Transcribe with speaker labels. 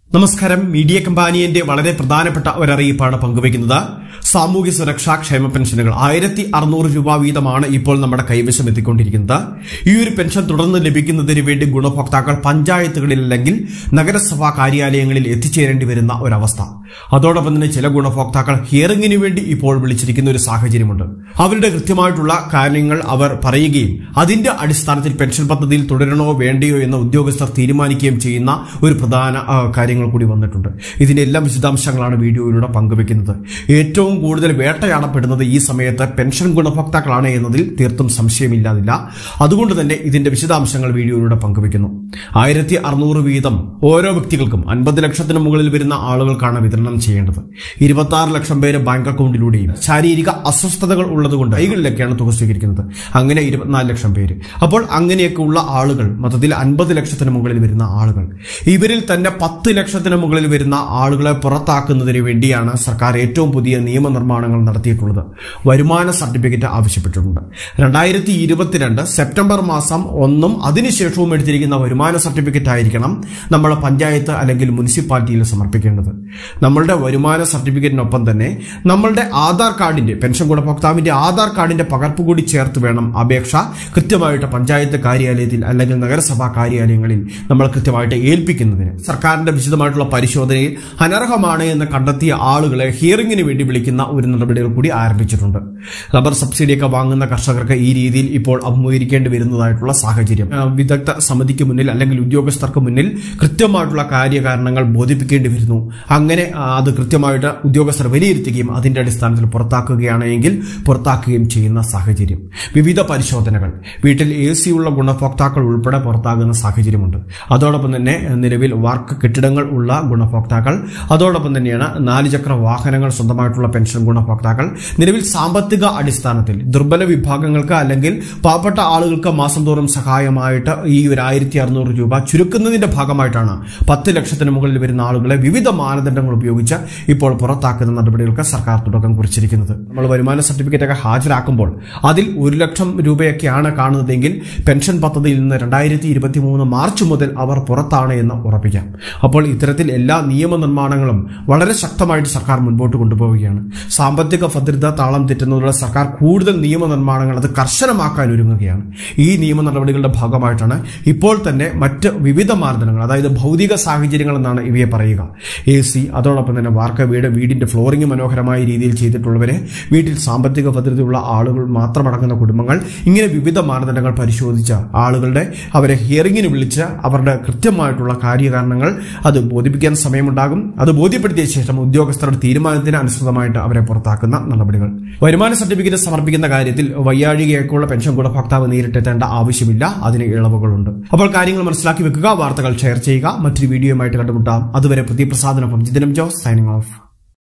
Speaker 1: നമസ്കാരം മീഡിയ കമ്പാനിയന്റെ വളരെ പ്രധാനപ്പെട്ട ഒരറിയിപ്പാണ് പങ്കുവയ്ക്കുന്നത് സാമൂഹ്യ സുരക്ഷാ ക്ഷേമ പെൻഷനുകൾ ആയിരത്തി അറുന്നൂറ് രൂപ വീതമാണ് ഇപ്പോൾ നമ്മുടെ കൈവശം എത്തിക്കൊണ്ടിരിക്കുന്നത് ഈ ഒരു പെൻഷൻ തുടർന്ന് ലഭിക്കുന്നതിന് വേണ്ടി ഗുണഭോക്താക്കൾ പഞ്ചായത്തുകളിൽ അല്ലെങ്കിൽ നഗരസഭാ കാര്യാലയങ്ങളിൽ എത്തിച്ചേരേണ്ടി വരുന്ന ഒരവസ്ഥ അതോടൊപ്പം തന്നെ ചില ഗുണഭോക്താക്കൾ ഹിയറിംഗിന് വേണ്ടി ഇപ്പോൾ വിളിച്ചിരിക്കുന്ന ഒരു സാഹചര്യമുണ്ട് അവരുടെ കൃത്യമായിട്ടുള്ള കാര്യങ്ങൾ അവർ പറയുകയും അതിന്റെ അടിസ്ഥാനത്തിൽ പെൻഷൻ പദ്ധതിയിൽ തുടരണോ വേണ്ടയോ എന്ന ഉദ്യോഗസ്ഥർ തീരുമാനിക്കുകയും ചെയ്യുന്ന ഒരു പ്രധാന ആ, കാര്യങ്ങൾ കൂടി വന്നിട്ടുണ്ട് ഇതിന്റെ എല്ലാ വിശദാംശങ്ങളാണ് വീഡിയോയിലൂടെ പങ്കുവെക്കുന്നത് ഏറ്റവും കൂടുതൽ വേട്ടയാടപ്പെടുന്നത് ഈ സമയത്ത് പെൻഷൻ ഗുണഭോക്താക്കളാണ് എന്നതിൽ തീർത്തും സംശയമില്ലാതില്ല അതുകൊണ്ട് തന്നെ ഇതിന്റെ വിശദാംശങ്ങൾ വീഡിയോയിലൂടെ പങ്കുവെക്കുന്നു ആയിരത്തി അറുന്നൂറ് വീതം ഓരോ വ്യക്തികൾക്കും അൻപത് ലക്ഷത്തിന് മുകളിൽ വരുന്ന ആളുകൾക്കാണ് വിതരണം ചെയ്യേണ്ടത് ഇരുപത്തി ആറ് ലക്ഷം പേര് ബാങ്ക് അക്കൗണ്ടിലൂടെയും ശാരീരിക അസ്വസ്ഥതകൾ ഉള്ളതുകൊണ്ട് കൈകളിലൊക്കെയാണ് തുക സ്വീകരിക്കുന്നത് അങ്ങനെ ഇരുപത്തിനാല് ലക്ഷം പേര് അപ്പോൾ അങ്ങനെയൊക്കെ ഉള്ള ആളുകൾ മൊത്തത്തിൽ അൻപത് ലക്ഷത്തിന് മുകളിൽ വരുന്ന ആളുകൾ ഇവരിൽ തന്നെ പത്ത് ലക്ഷത്തിന് മുകളിൽ വരുന്ന ആളുകളെ പുറത്താക്കുന്നതിന് വേണ്ടിയാണ് സർക്കാർ ഏറ്റവും പുതിയ നിയമനിർമ്മാണങ്ങൾ നടത്തിയിട്ടുള്ളത് വരുമാന സർട്ടിഫിക്കറ്റ് ആവശ്യപ്പെട്ടിട്ടുണ്ട് രണ്ടായിരത്തി ഇരുപത്തിരണ്ട് സെപ്റ്റംബർ മാസം ഒന്നും അതിനുശേഷവും എടുത്തിരിക്കുന്ന വരുമാന സർട്ടിഫിക്കറ്റ് ആയിരിക്കണം നമ്മൾ പഞ്ചായത്ത് അല്ലെങ്കിൽ മുനിസിപ്പാലിറ്റിയിൽ സമർപ്പിക്കേണ്ടത് നമ്മളുടെ വരുമാന സർട്ടിഫിക്കറ്റിനൊപ്പം തന്നെ നമ്മളുടെ ആധാർ കാർഡിന്റെ പെൻഷൻ ഗുണഭോക്താവിന്റെ ആധാർ കാർഡിന്റെ പകർപ്പ് കൂടി ചേർത്ത് വേണം അപേക്ഷ കൃത്യമായിട്ട് പഞ്ചായത്ത് കാര്യാലയത്തിൽ അല്ലെങ്കിൽ നഗരസഭാ കാര്യാലയങ്ങളിൽ നമ്മൾ കൃത്യമായിട്ട് ഏൽപ്പിക്കുന്നതിന് സർക്കാരിന്റെ വിശദമായിട്ടുള്ള പരിശോധനയിൽ അനർഹമാണ് എന്ന് കണ്ടെത്തിയ ആളുകളെ ഹിയറിംഗിന് വേണ്ടി വിളിക്കുന്ന ഒരു നടപടികൾ കൂടി ആരംഭിച്ചിട്ടുണ്ട് റബ്ബർ സബ്സിഡിയൊക്കെ വാങ്ങുന്ന കർഷകർക്ക് ഈ രീതിയിൽ ഇപ്പോൾ അഭിമുഖീകരിക്കേണ്ടി വരുന്നതായിട്ടുള്ള സാഹചര്യം ആ, വിദഗ്ധ സമിതിക്ക് മുന്നിൽ അല്ലെങ്കിൽ ഉദ്യോഗസ്ഥർക്ക് മുന്നിൽ കൃത്യമായിട്ടുള്ള കാര്യകാരണങ്ങൾ ബോധിപ്പിക്കേണ്ടി വരുന്നു അങ്ങനെ ആ, അത് കൃത്യമായിട്ട് ഉദ്യോഗസ്ഥർ വിലയിരുത്തുകയും അതിന്റെ അടിസ്ഥാനത്തിൽ പുറത്താക്കുകയാണ് എങ്കിൽ പുറത്താക്കുകയും ചെയ്യുന്ന സാഹചര്യം വിവിധ പരിശോധനകൾ വീട്ടിൽ എ സി ഉള്ള ഗുണഭോക്താക്കൾ ഉൾപ്പെടെ പുറത്താകുന്ന സാഹചര്യമുണ്ട് അതോടൊപ്പം തന്നെ നിലവിൽ വർക്ക് കെട്ടിടങ്ങൾ ഉള്ള ഗുണഭോക്താക്കൾ അതോടൊപ്പം തന്നെയാണ് നാല് ചക്ര വാഹനങ്ങൾ സ്വന്തമായിട്ടുള്ള പെൻഷൻ ഗുണഭോക്താക്കൾ നിലവിൽ സാമ്പത്തിക അടിസ്ഥാനത്തിൽ ദുർബല വിഭാഗങ്ങൾക്ക് അല്ലെങ്കിൽ പാവപ്പെട്ട ആളുകൾക്ക് മാസം തോറും സഹായമായിട്ട് ഈ ഒരു ആയിരത്തി അറുന്നൂറ് രൂപ ചുരുക്കുന്നതിന്റെ ഭാഗമായിട്ടാണ് പത്ത് ലക്ഷത്തിന് മുകളിൽ വരുന്ന ആളുകളെ വിവിധ മാനദണ്ഡങ്ങൾ ഉപയോഗിച്ച് ഇപ്പോൾ പുറത്താക്കുന്ന നടപടികൾക്ക് സർക്കാർ തുടക്കം കുറിച്ചിരിക്കുന്നത് നമ്മൾ വരുമാന സർട്ടിഫിക്കറ്റ് ഒക്കെ ഹാജരാക്കുമ്പോൾ അതിൽ ഒരു ലക്ഷം രൂപയൊക്കെയാണ് കാണുന്നതെങ്കിൽ പെൻഷൻ പദ്ധതിയിൽ നിന്ന് രണ്ടായിരത്തി ഇരുപത്തി മൂന്ന് മാർച്ച് മുതൽ അവർ പുറത്താണ് എന്ന് ഉറപ്പിക്കാം അപ്പോൾ ഇത്തരത്തിൽ എല്ലാ നിയമനിർമ്മാണങ്ങളും വളരെ ശക്തമായിട്ട് സർക്കാർ മുൻപോട്ട് കൊണ്ടുപോവുകയാണ് സാമ്പത്തിക ഭദ്രത താളം തെറ്റുന്നതിനുള്ള സർക്കാർ കൂടുതൽ നിയമനിർമ്മാണങ്ങൾ അത് കർശനമാക്കാൻ ഒരുങ്ങുകയാണ് ഈ നിയമ നടപടികളുടെ ഭാഗമായിട്ടാണ് ഇപ്പോൾ തന്നെ മറ്റ് വിവിധ മാനദണ്ഡങ്ങൾ അതായത് ഭൗതിക സാഹചര്യങ്ങൾ എന്നാണ് ഇവയെ പറയുക എ സി അതോടൊപ്പം തന്നെ വാർക്ക വീട് വീടിന്റെ ഫ്ലോറിംഗ് മനോഹരമായ രീതിയിൽ ചെയ്തിട്ടുള്ളവരെ വീട്ടിൽ സാമ്പത്തിക ഭദ്രതയുള്ള ആളുകൾ മാത്രമടങ്ങുന്ന കുടുംബങ്ങൾ ഇങ്ങനെ വിവിധ മാനദണ്ഡങ്ങൾ പരിശോധിച്ച ആളുകളുടെ അവരെ ഹിയറിംഗിന് വിളിച്ച് അവരുടെ കൃത്യമായിട്ടുള്ള കാര്യകാരണങ്ങൾ അത് ബോധിപ്പിക്കാൻ സമയമുണ്ടാകും അത് ബോധ്യപ്പെടുത്തിയ ശേഷം ഉദ്യോഗസ്ഥരുടെ തീരുമാനത്തിന് അനുസൃതമായിട്ട് അവരെ പുറത്താക്കുന്ന നടപടികൾ വരുമാന സർട്ടിഫിക്കറ്റ് സമർപ്പിക്കുന്ന കാര്യത്തിൽ വയ്യാഴികയൊക്കെയുള്ള പെൻഷൻ ഗുണഭോക്താവ് നേരിട്ടെത്തേണ്ട ആവശ്യമില്ല അതിന് ഇളവുകളുണ്ട് അപ്പോൾ കാര്യങ്ങൾ മനസ്സിലാക്കി വെക്കുക വാർത്തകൾ ഷെയർ ചെയ്യുക മറ്റൊരു വീഡിയോയുമായിട്ട് കണ്ടുമുട്ടാം അതുവരെ പ്രതിപ്രസാദനൊപ്പം ജിതനം ജോസ് സൈനിങ് ഓഫ്